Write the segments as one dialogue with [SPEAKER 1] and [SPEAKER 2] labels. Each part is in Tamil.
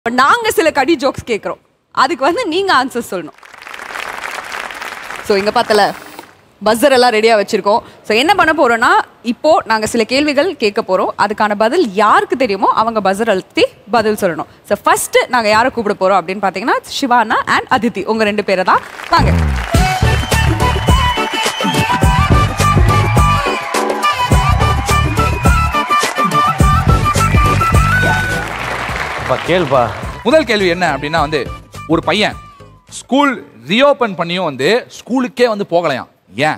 [SPEAKER 1] இப்ப நாங்க சில கடி ஜோக்ஸ் கேட்குறோம் அதுக்கு வந்து நீங்க ஆன்சர் சொல்லணும் ஸோ இங்க பார்த்தல பஸ்ஸர் எல்லாம் ரெடியா வச்சிருக்கோம் ஸோ என்ன பண்ண போறோம்னா இப்போ நாங்க சில கேள்விகள் கேட்க போறோம் அதுக்கான பதில் யாருக்கு தெரியுமோ அவங்க பஸ்ஸர் அழுத்தி பதில் சொல்லணும் ஸோ ஃபர்ஸ்ட் நாங்க யாரை கூப்பிட போறோம் அப்படின்னு பார்த்தீங்கன்னா சிவானா அண்ட் அதித்தி உங்க ரெண்டு பேரை தான் வாங்க
[SPEAKER 2] அப்பா கேள்ப்பா
[SPEAKER 3] முதல் கேள்வி என்ன அப்படின்னா வந்து ஒரு பையன் ஸ்கூல் ரீஓபன் பண்ணியும் வந்து ஸ்கூலுக்கே வந்து போகலையாம் ஏன்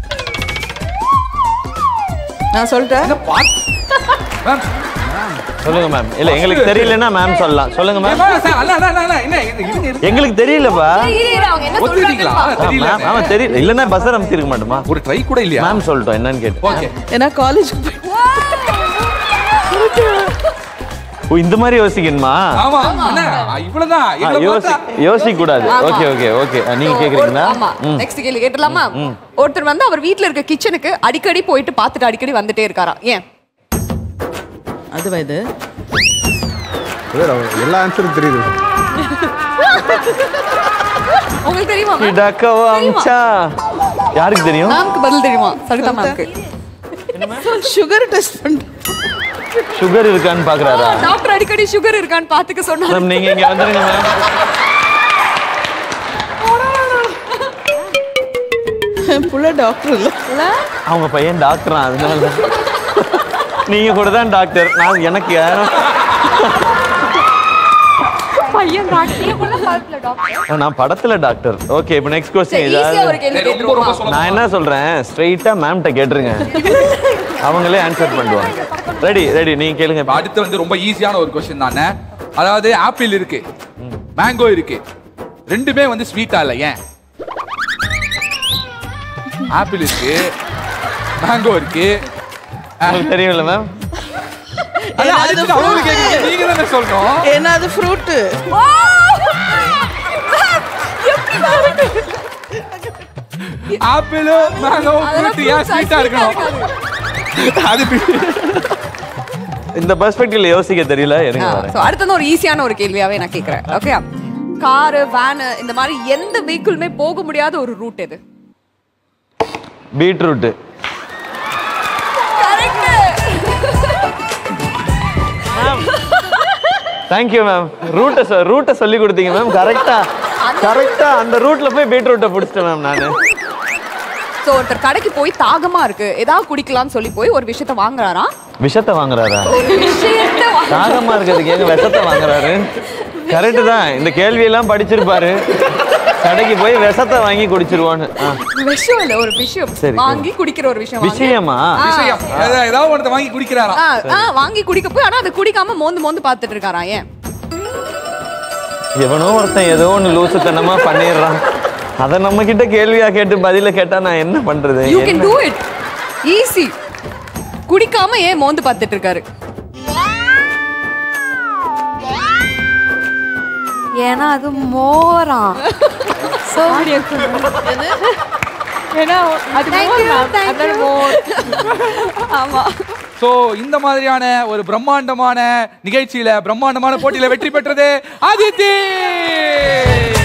[SPEAKER 1] நான் சொல்லிட்டேன்
[SPEAKER 3] என்ன பாத்- மேம்,
[SPEAKER 2] சொல்லுங்க மேம் இல்ல எங்களுக்கு தெரியலன்னா மேம் சொல்லலாம் சொல்லுங்க மேம்
[SPEAKER 3] மேம், சார், அல்ல, அல்ல, அல்ல, அல்ல, என்ன, இது- இது- இது-
[SPEAKER 2] எங்களுக்கு தெரியலப்பா
[SPEAKER 1] அவங்க என்ன
[SPEAKER 3] ஒத்துக்கிட்டீங்களா?
[SPEAKER 1] சொல்றாங்க
[SPEAKER 2] ஆ,
[SPEAKER 3] தெரியல.
[SPEAKER 2] மேம் ஆமா தெரியல இல்லன்னா பஸ் அமுத்திருக்க மாட்டோமா
[SPEAKER 3] ஒரு ட்ரை கூட இல்லையா
[SPEAKER 2] மேம் சொல்லிட்டோம் என்னன்னு கேட்டு
[SPEAKER 3] ஓகே
[SPEAKER 4] ஏன்னா காலேஜ்
[SPEAKER 2] ஓ இந்த மாதிரி யோசிக்கணுமா
[SPEAKER 3] ஆமா அண்ணா, இவ்வளவுதான்
[SPEAKER 2] ஆ,
[SPEAKER 3] எங்களை
[SPEAKER 2] யோசி
[SPEAKER 3] பார்த்தா-
[SPEAKER 2] யோசிக்க கூடாது ஓகே ஓகே ஓகே நீங்க கேக்குறீங்களா
[SPEAKER 1] ஆமா நெக்ஸ்ட் கேள்வி கேட்டலாமா ஒருத்தர் வந்து அவர் வீட்ல இருக்க கிச்சனுக்கு அடிக்கடி போயிட்டு பார்த்துட்டு அடிக்கடி வந்துட்டே இருக்காராம் ஏன்
[SPEAKER 4] அதுவா இது
[SPEAKER 5] சார் அவர் எல்லா ஆன்சரும் தெரியுது
[SPEAKER 1] உங்களுக்கு தெரியுமா ma'am?
[SPEAKER 2] கிடக்கவோ அமிச்சா யாருக்கு தெரியும்
[SPEAKER 1] மேம்க்கு பதில் தெரியுமா சவிதா மேம்க்கு
[SPEAKER 4] சுகர் டெஸ்ட் பண்றேன்
[SPEAKER 2] சுகர் இருக்கான்னு பாக்குறாரா
[SPEAKER 1] டாக்டர் அடிக்கடி சுகர் இருக்கான்னு பாத்துக்க சொன்னாரு
[SPEAKER 2] மேம் நீங்க இங்க வந்துருங்க மேம்
[SPEAKER 4] புள்ள டாக்டர் இல்ல
[SPEAKER 2] அவங்க பையன் டாக்டரா அதனால தான். நீங்க கூட தான் டாக்டர் நான் எனக்கு யாரும்
[SPEAKER 1] பையன் டாக்டர்
[SPEAKER 2] நான் படத்துல டாக்டர் ஓகே இப்போ நெக்ஸ்ட் கொஸ்டின்
[SPEAKER 1] ஈஸியா ஒரு
[SPEAKER 2] ஏதாவது
[SPEAKER 1] கேள்வி
[SPEAKER 3] ரொம்ப ரொம்ப
[SPEAKER 1] கேட்டுருவோமா
[SPEAKER 3] சொல்ல
[SPEAKER 2] நான் என்ன சொல்றேன் ஸ்ட்ரைட்டா மேம்கிட்ட கேட்டுருங்க அவங்களே ஆன்சர் பண்ணுவாங்க ரெடி ரெடி நீங்க கேளுங்க
[SPEAKER 3] இப்ப அடுத்து வந்து ரொம்ப ஈஸியான ஒரு கொஸ்டின் தானே அதாவது ஆப்பிள் இருக்கு மேங்கோ இருக்கு ரெண்டுமே வந்து ஸ்வீட்டா இல்ல ஏன் ஆப்பிள் இருக்கு மேங்கோ இருக்கு
[SPEAKER 2] உங்களுக்கு தெரியும்ல மேம்
[SPEAKER 3] அதான் அடுத்து அவங்களுக்கு கேக்குறீங்க, நீங்க தானே சொல்லணும்
[SPEAKER 4] ஏன்னா அது ஃப்ரூட்டு
[SPEAKER 3] ஆப்பிள் மேங்கோ ஃப்ரூட் ஏன் ஸ்வீட்டா இருக்கணும் அது
[SPEAKER 2] இந்த பெர்ஸ்பெக்டிவ்ல யோசிக்க தெரியல எனக்கு வரேன்
[SPEAKER 1] ஸோ அடுத்தது ஒரு ஈஸியான ஒரு கேள்வியாவே நான் கேட்குறேன் ஓகே காரு வேனு இந்த மாதிரி எந்த வெஹிக்கிளுமே போக முடியாத ஒரு ரூட் எது
[SPEAKER 2] பீட்ரூட் தேங்க்யூ மேம் ரூட்டை ரூட்டை சொல்லி கொடுத்தீங்க மேம் கரெக்டா கரெக்டா அந்த ரூட்ல போய் பீட்ரூட்டை பிடிச்சிட்டேன் மேம் நான்
[SPEAKER 1] ஸோ ஒருத்தர் கடைக்கு போய் தாகமா இருக்கு ஏதாவது குடிக்கலாம்னு சொல்லி போய் ஒரு விஷயத்த வாங்குறாராம்
[SPEAKER 2] விஷத்தை வாங்குறாரா
[SPEAKER 1] விஷயத்த வா-
[SPEAKER 2] தாகமா இருக்கிறதுக்கு எங்க விஷத்தை வாங்குறாரு கரெக்டு தான் இந்த கேள்வியெல்லாம் படிச்சிருப்பாரு கடைக்கு போய் விஷத்தை வாங்கி குடிச்சிருவான்னு ஆ.
[SPEAKER 1] விஷயம் இல்ல ஒரு விஷயம்
[SPEAKER 2] சரி.
[SPEAKER 1] வாங்கி குடிக்கிற ஒரு விஷயம் வாங்கி-
[SPEAKER 2] விஷயமா
[SPEAKER 3] விஷயம் ஏதா- ஏதாவது ஒருத்த வாங்கி குடிக்கிறாராம்
[SPEAKER 1] ஆ, ஆ, வாங்கி குடிக்க போய் ஆனா அதை குடிக்காம மோந்து மோந்து பார்த்துட்டு இருக்காராம் ஏன்
[SPEAKER 2] எவனோ ஒருத்தன் ஏதோ ஒன்று லூசுத்தனமா பண்ணிடுறான் அதை நம்ம கிட்ட கேள்வியா கேட்டு பதில கேட்டா நான் என்ன பண்றது
[SPEAKER 1] யூ கேன்
[SPEAKER 2] என்ன?
[SPEAKER 1] டூ இட் ஈஸி குடிக்காம ஏன் மோந்து பார்த்துட்டு இருக்காரு ஏன்னா அது மோரா சோ ஏன்னா அது மோர் ஆமா
[SPEAKER 3] சோ இந்த மாதிரியான ஒரு பிரம்மாண்டமான நிகழ்ச்சியில பிரம்மாண்டமான போட்டியில வெற்றி பெற்றது அதித்தி